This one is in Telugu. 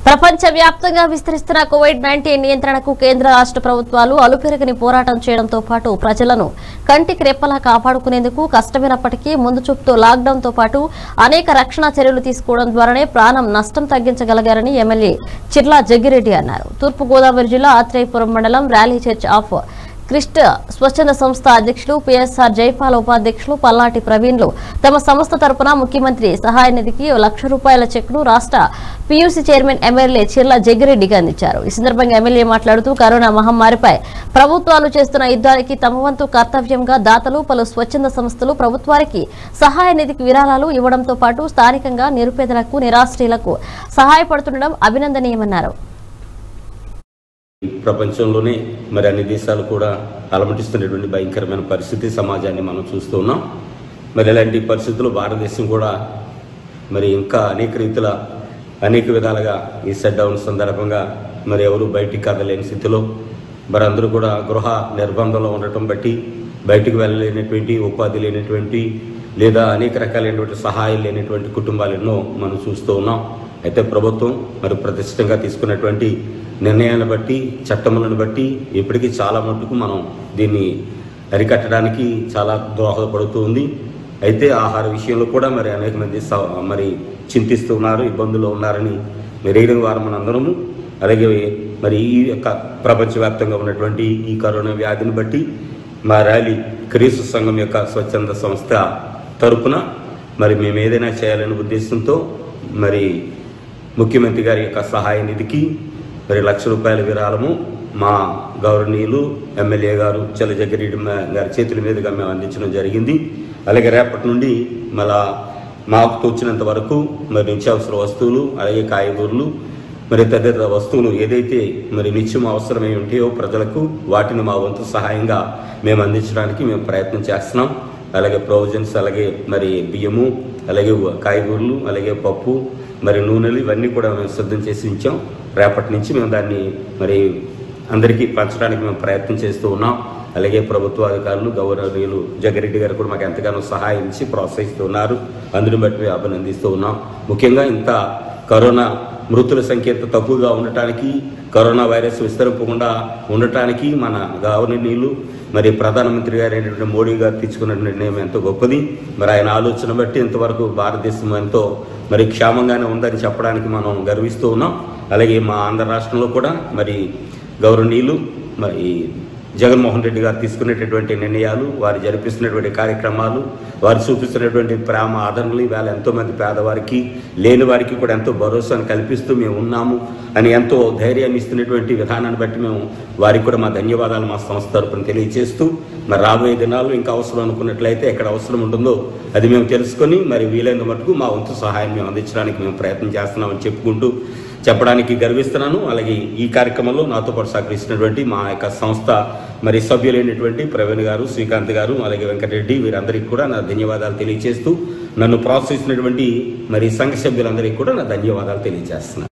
ప్రపంచ వ్యాప్తంగా విస్తరిస్తున్న కోవిడ్ నైన్టీన్ నియంత్రణకు కేంద్ర రాష్ట్ర ప్రభుత్వాలు అలుపెరగని పోరాటం చేయడంతో పాటు ప్రజలను కంటికి రెప్పలా కాపాడుకునేందుకు కష్టమైనప్పటికీ ముందు చూపుతో లాక్డౌన్ తో పాటు అనేక రక్షణ చర్యలు తీసుకోవడం ద్వారానే ప్రాణం నష్టం తగ్గించగలిగారని ఎమ్మెల్యే చిర్లా జగ్గిరెడ్డి అన్నారు తూర్పుగోదావరి జిల్లా ఆత్రేయపురం మండలం ర్యాలీ చర్చ్ ఆఫ్ క్రిస్ట్ స్వచ్ఛంద సంస్థ అధ్యక్షులు పిఎస్ఆర్ జైపాల్ ఉపాధ్యక్షులు పల్లాటి ప్రవీణ్లు తమ సంస్థ తరపున ముఖ్యమంత్రి సహాయ నిధికి ఓ లక్ష రూపాయల చెక్ను రాష్ట్ర పీయూసీ చైర్మన్ ఎమ్మెల్యే చిర్ల జగ్గిరెడ్డికి అందించారు ఈ సందర్భంగా ఎమ్మెల్యే మాట్లాడుతూ కరోనా మహమ్మారిపై ప్రభుత్వాలు చేస్తున్న యుద్ధానికి తమ వంతు కర్తవ్యంగా దాతలు పలు స్వచ్ఛంద సంస్థలు ప్రభుత్వానికి సహాయ నిధికి విరాళాలు ఇవ్వడంతో పాటు స్థానికంగా నిరుపేదలకు నిరాశ్రయులకు సహాయపడుతుండడం అభినందనీయమన్నారు ప్రపంచంలోనే మరి అన్ని దేశాలు కూడా అలమటిస్తున్నటువంటి భయంకరమైన పరిస్థితి సమాజాన్ని మనం చూస్తూ ఉన్నాం మరి ఇలాంటి పరిస్థితుల్లో భారతదేశం కూడా మరి ఇంకా అనేక రీతుల అనేక విధాలుగా ఈ సెట్ డౌన్ సందర్భంగా మరి ఎవరు బయటికి కదలేని స్థితిలో మరి అందరూ కూడా గృహ నిర్బంధంలో ఉండటం బట్టి బయటికి వెళ్ళలేనటువంటి ఉపాధి లేనటువంటి లేదా అనేక రకాలైనటువంటి సహాయం లేనటువంటి కుటుంబాలు ఎన్నో మనం చూస్తూ ఉన్నాం అయితే ప్రభుత్వం మరి ప్రతిష్టంగా తీసుకున్నటువంటి నిర్ణయాలను బట్టి చట్టములను బట్టి ఇప్పటికీ చాలా మట్టుకు మనం దీన్ని అరికట్టడానికి చాలా దోహదపడుతూ ఉంది అయితే ఆహార విషయంలో కూడా మరి అనేక మంది స- మరి చింతిస్తూ ఉన్నారు ఇబ్బందుల్లో ఉన్నారని మెరైన వారు మనందరము అలాగే మరి ఈ యొక్క ప్రపంచవ్యాప్తంగా ఉన్నటువంటి ఈ కరోనా వ్యాధిని బట్టి మా ర్యాలీ క్రీస్తు సంఘం యొక్క స్వచ్ఛంద సంస్థ తరపున మరి మేము ఏదైనా చేయాలనే ఉద్దేశంతో మరి ముఖ్యమంత్రి గారి యొక్క సహాయ నిధికి మరి లక్ష రూపాయల విరాళము మా గౌరవనీయులు ఎమ్మెల్యే గారు చలజగిరెడ్డి గారి చేతుల మీదుగా మేము అందించడం జరిగింది అలాగే రేపటి నుండి మళ్ళా మాకు తోచినంత వరకు మరి నిత్యావసర వస్తువులు అలాగే కాయగూరలు మరి తదితర వస్తువులు ఏదైతే మరి నిత్యం అవసరమై ఉంటాయో ప్రజలకు వాటిని మా వంతు సహాయంగా మేము అందించడానికి మేము ప్రయత్నం చేస్తున్నాం అలాగే ప్రొవిజన్స్ అలాగే మరి బియ్యము అలాగే కాయగూరలు అలాగే పప్పు మరి నూనెలు ఇవన్నీ కూడా మేము సిద్ధం చేసి ఉంచాం రేపటి నుంచి మేము దాన్ని మరి అందరికీ పంచడానికి మేము ప్రయత్నం చేస్తూ ఉన్నాం అలాగే ప్రభుత్వ అధికారులు గౌరవనీయులు జగరెడ్డి గారు కూడా మాకు ఎంతగానో సహాయం ఇచ్చి ప్రోత్సహిస్తూ ఉన్నారు అందుని బట్టి మేము అభినందిస్తూ ఉన్నాం ముఖ్యంగా ఇంత కరోనా మృతుల సంఖ్య ఇంత తక్కువగా ఉండటానికి కరోనా వైరస్ విస్తరింపకుండా ఉండటానికి మన గవర్నీయులు మరి ప్రధానమంత్రి గారు అయినటువంటి మోడీ గారు తీసుకున్న నిర్ణయం ఎంతో గొప్పది మరి ఆయన ఆలోచన బట్టి ఇంతవరకు భారతదేశం ఎంతో మరి క్షేమంగానే ఉందని చెప్పడానికి మనం గర్విస్తూ ఉన్నాం అలాగే మా ఆంధ్ర రాష్ట్రంలో కూడా మరి గౌరవనీయులు మరి జగన్మోహన్ రెడ్డి గారు తీసుకునేటటువంటి నిర్ణయాలు వారు జరిపిస్తున్నటువంటి కార్యక్రమాలు వారు చూపిస్తున్నటువంటి ప్రేమ ఆదరణలు ఇవాళ ఎంతోమంది పేదవారికి లేని వారికి కూడా ఎంతో భరోసాను కల్పిస్తూ మేము ఉన్నాము అని ఎంతో ధైర్యాన్ని ఇస్తున్నటువంటి విధానాన్ని బట్టి మేము వారికి కూడా మా ధన్యవాదాలు మా సంస్థ తరపున తెలియజేస్తూ మరి రాబోయే దినాలు ఇంకా అవసరం అనుకున్నట్లయితే ఎక్కడ అవసరం ఉంటుందో అది మేము తెలుసుకొని మరి వీలైన మటుకు మా వంతు సహాయం మేము అందించడానికి మేము ప్రయత్నం చేస్తున్నామని చెప్పుకుంటూ చెప్పడానికి గర్విస్తున్నాను అలాగే ఈ కార్యక్రమంలో నాతో పాటు సహకరిస్తున్నటువంటి మా యొక్క సంస్థ మరి సభ్యులైనటువంటి ప్రవీణ్ గారు శ్రీకాంత్ గారు అలాగే వెంకటరెడ్డి వీరందరికీ కూడా నా ధన్యవాదాలు తెలియజేస్తూ నన్ను ప్రోత్సహిస్తున్నటువంటి మరి సంఘ సభ్యులందరికీ కూడా నా ధన్యవాదాలు తెలియజేస్తున్నాను